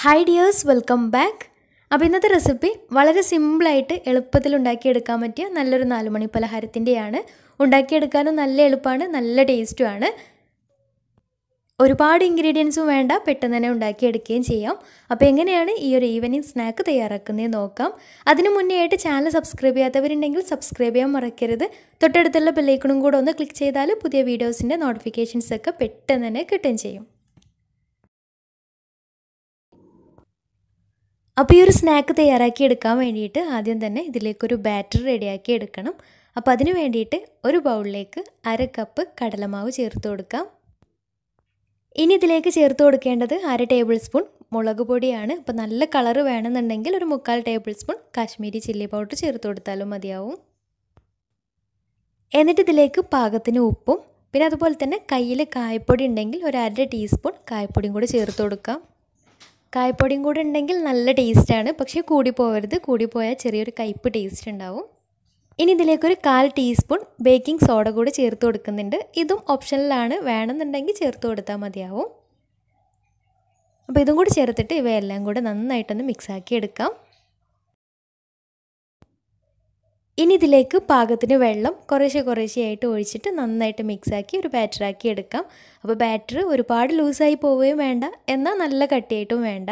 hi dears welcome back അപ്പോൾ ഇന്നത്തെ recipe വളരെ സിമ്പിളായിട്ട് എളുപ്പത്തിൽ ഉണ്ടാക്കിയെടുക്കാൻ പറ്റിയ നല്ലൊരു നാലുമണി പലഹാരത്തിൻ്റെയാണ് ഉണ്ടാക്കിയെടുക്കാനും നല്ല എളുപ്പമാണ് നല്ല ടേസ്റ്റുമാണ് ഒരുപാട് ഇൻഗ്രീഡിയൻസും വേണ്ട പെട്ടെന്ന് തന്നെ ഉണ്ടാക്കിയെടുക്കുകയും ചെയ്യാം അപ്പോൾ എങ്ങനെയാണ് ഈ ഒരു ഈവനിങ് സ്നാക്ക് തയ്യാറാക്കുന്നത് നോക്കാം അതിനു മുന്നേ ആയിട്ട് ചാനൽ സബ്സ്ക്രൈബ് ചെയ്യാത്തവരുണ്ടെങ്കിൽ സബ്സ്ക്രൈബ് ചെയ്യാൻ മറക്കരുത് തൊട്ടടുത്തുള്ള ബെല്ലൈക്കണും കൂടെ ഒന്ന് ക്ലിക്ക് ചെയ്താൽ പുതിയ വീഡിയോസിൻ്റെ നോട്ടിഫിക്കേഷൻസ് ഒക്കെ പെട്ടെന്ന് തന്നെ കിട്ടുകയും ചെയ്യും അപ്പോൾ ഈ ഒരു സ്നാക്ക് തയ്യാറാക്കി എടുക്കാൻ വേണ്ടിയിട്ട് ആദ്യം തന്നെ ഇതിലേക്കൊരു ബാറ്റർ റെഡിയാക്കി എടുക്കണം അപ്പോൾ അതിന് വേണ്ടിയിട്ട് ഒരു ബൗളിലേക്ക് അര കപ്പ് കടലമാവ് ചേർത്ത് കൊടുക്കാം ഇനി ഇതിലേക്ക് ചേർത്ത് കൊടുക്കേണ്ടത് അര ടേബിൾ സ്പൂൺ മുളക് പൊടിയാണ് അപ്പോൾ നല്ല കളറ് വേണമെന്നുണ്ടെങ്കിൽ ഒരു മുക്കാൽ tablespoon Kashmiri chilli powder ചേർത്ത് കൊടുത്താലും മതിയാവും എന്നിട്ട് ഇതിലേക്ക് പാകത്തിന് ഉപ്പും പിന്നെ അതുപോലെ തന്നെ കയ്യിൽ കായപ്പൊടി ഉണ്ടെങ്കിൽ ഒരു അര ടീസ്പൂൺ കായപ്പൊടിയും കൂടി ചേർത്ത് കൊടുക്കാം കായപ്പൊടിയും കൂടെ ഉണ്ടെങ്കിൽ നല്ല ടേസ്റ്റാണ് പക്ഷേ കൂടി പോകരുത് കൂടി പോയാൽ ചെറിയൊരു കയ്പ്പ് ടേസ്റ്റ് ഉണ്ടാവും ഇനി ഇതിലേക്കൊരു കാൽ ടീസ്പൂൺ ബേക്കിംഗ് സോഡ കൂടി ചേർത്ത് കൊടുക്കുന്നുണ്ട് ഇതും ഓപ്ഷനിലാണ് വേണമെന്നുണ്ടെങ്കിൽ ചേർത്ത് കൊടുത്താൽ മതിയാവും അപ്പോൾ ഇതും കൂടി ചേർത്തിട്ട് ഇവയെല്ലാം കൂടെ നന്നായിട്ടൊന്ന് മിക്സാക്കി എടുക്കാം ഇനി ഇതിലേക്ക് പാകത്തിന് വെള്ളം കുറേശ്ശെ കുറേശ്ശെയായിട്ട് ഒഴിച്ചിട്ട് നന്നായിട്ട് മിക്സാക്കി ഒരു ബാറ്ററാക്കി എടുക്കാം അപ്പോൾ ബാറ്റർ ഒരുപാട് ലൂസായി പോവുകയും വേണ്ട എന്നാൽ നല്ല കട്ടിയായിട്ടും വേണ്ട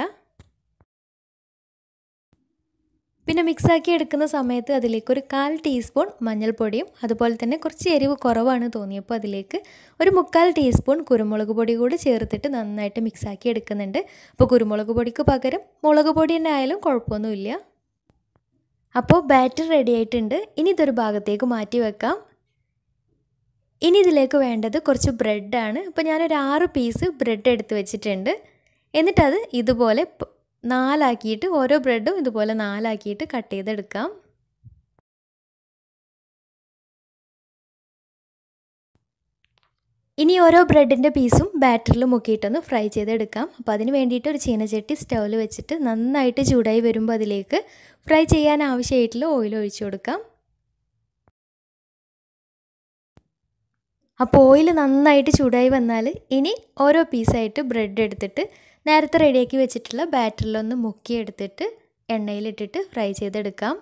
പിന്നെ മിക്സാക്കി എടുക്കുന്ന സമയത്ത് അതിലേക്ക് ഒരു കാൽ ടീസ്പൂൺ മഞ്ഞൾപ്പൊടിയും അതുപോലെ തന്നെ കുറച്ച് എരിവ് കുറവാണ് തോന്നിയപ്പോൾ അതിലേക്ക് ഒരു മുക്കാൽ ടീസ്പൂൺ കുരുമുളക് പൊടി കൂടി ചേർത്തിട്ട് നന്നായിട്ട് മിക്സാക്കി എടുക്കുന്നുണ്ട് അപ്പോൾ കുരുമുളക് പൊടിക്ക് പകരം മുളക് പൊടി തന്നെ ആയാലും കുഴപ്പമൊന്നുമില്ല അപ്പോൾ ബാറ്റർ റെഡി ആയിട്ടുണ്ട് ഇനി ഇതൊരു ഭാഗത്തേക്ക് മാറ്റി വെക്കാം ഇനി ഇതിലേക്ക് വേണ്ടത് കുറച്ച് ബ്രെഡാണ് അപ്പോൾ ഞാനൊരു ആറ് പീസ് ബ്രെഡ് എടുത്ത് വെച്ചിട്ടുണ്ട് എന്നിട്ടത് ഇതുപോലെ നാലാക്കിയിട്ട് ഓരോ ബ്രെഡും ഇതുപോലെ നാലാക്കിയിട്ട് കട്ട് ചെയ്തെടുക്കാം ഇനി ഓരോ ബ്രെഡിൻ്റെ പീസും ബാറ്ററിൽ മുക്കിയിട്ടൊന്ന് ഫ്രൈ ചെയ്തെടുക്കാം അപ്പോൾ അതിന് വേണ്ടിയിട്ട് ഒരു ചീനച്ചട്ടി സ്റ്റൗവിൽ വെച്ചിട്ട് നന്നായിട്ട് ചൂടായി വരുമ്പോൾ അതിലേക്ക് ഫ്രൈ ചെയ്യാൻ ആവശ്യമായിട്ടുള്ള ഓയിൽ ഒഴിച്ചു കൊടുക്കാം അപ്പോൾ ഓയിൽ നന്നായിട്ട് ചൂടായി വന്നാൽ ഇനി ഓരോ പീസായിട്ട് ബ്രെഡ് എടുത്തിട്ട് നേരത്തെ റെഡിയാക്കി വെച്ചിട്ടുള്ള ബാറ്ററിലൊന്ന് മുക്കിയെടുത്തിട്ട് എണ്ണയിലിട്ടിട്ട് ഫ്രൈ ചെയ്തെടുക്കാം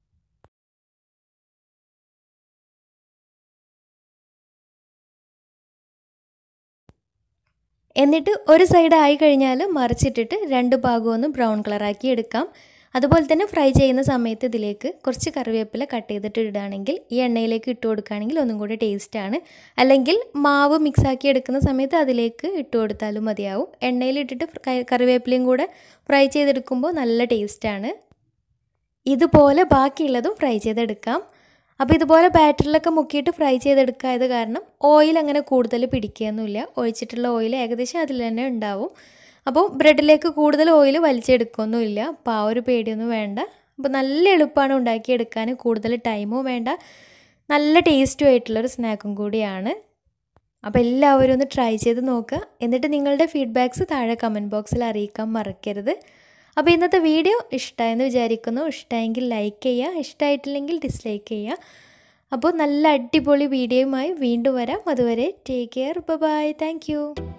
എന്നിട്ട് ഒരു സൈഡ് ആയി കഴിഞ്ഞാൽ മറിച്ചിട്ടിട്ട് രണ്ട് ഭാഗവും ഒന്ന് ബ്രൗൺ കളറാക്കി എടുക്കാം അതുപോലെ തന്നെ ഫ്രൈ ചെയ്യുന്ന സമയത്ത് ഇതിലേക്ക് കുറച്ച് കറിവേപ്പില കട്ട് ചെയ്തിട്ട് ഇടുകയാണെങ്കിൽ ഈ എണ്ണയിലേക്ക് ഇട്ട് കൊടുക്കുകയാണെങ്കിൽ ഒന്നും കൂടി ടേസ്റ്റാണ് അല്ലെങ്കിൽ മാവ് മിക്സാക്കി എടുക്കുന്ന സമയത്ത് അതിലേക്ക് ഇട്ട് കൊടുത്താലും മതിയാവും എണ്ണയിലിട്ടിട്ട് കറിവേപ്പിലയും കൂടെ ഫ്രൈ ചെയ്തെടുക്കുമ്പോൾ നല്ല ടേസ്റ്റാണ് ഇതുപോലെ ബാക്കിയുള്ളതും ഫ്രൈ ചെയ്തെടുക്കാം അപ്പോൾ ഇതുപോലെ ബാറ്ററിലൊക്കെ മുക്കിയിട്ട് ഫ്രൈ ചെയ്തെടുക്കായത് കാരണം ഓയിൽ അങ്ങനെ കൂടുതൽ പിടിക്കുകയൊന്നുമില്ല ഒഴിച്ചിട്ടുള്ള ഓയിൽ ഏകദേശം അതിൽ തന്നെ ഉണ്ടാവും അപ്പോൾ ബ്രെഡിലേക്ക് കൂടുതൽ ഓയിൽ വലിച്ചെടുക്കുകയൊന്നുമില്ല അപ്പോൾ ആ ഒരു പേടിയൊന്നും വേണ്ട അപ്പോൾ നല്ല എളുപ്പമാണ് ഉണ്ടാക്കിയെടുക്കാൻ കൂടുതൽ ടൈമും വേണ്ട നല്ല ടേസ്റ്റും ആയിട്ടുള്ളൊരു സ്നാക്കും കൂടിയാണ് അപ്പോൾ എല്ലാവരും ഒന്ന് ട്രൈ ചെയ്ത് നോക്കുക എന്നിട്ട് നിങ്ങളുടെ ഫീഡ്ബാക്ക്സ് താഴെ കമൻറ്റ് ബോക്സിൽ അറിയിക്കാൻ മറക്കരുത് അപ്പോൾ ഇന്നത്തെ വീഡിയോ ഇഷ്ടമായെന്ന് വിചാരിക്കുന്നു ഇഷ്ടമായെങ്കിൽ ലൈക്ക് ചെയ്യുക ഇഷ്ടമായിട്ടില്ലെങ്കിൽ ഡിസ്ലൈക്ക് ചെയ്യുക അപ്പോൾ നല്ല അടിപൊളി വീഡിയോയുമായി വീണ്ടും വരാം അതുവരെ ടേക്ക് കെയർ ബൈ താങ്ക്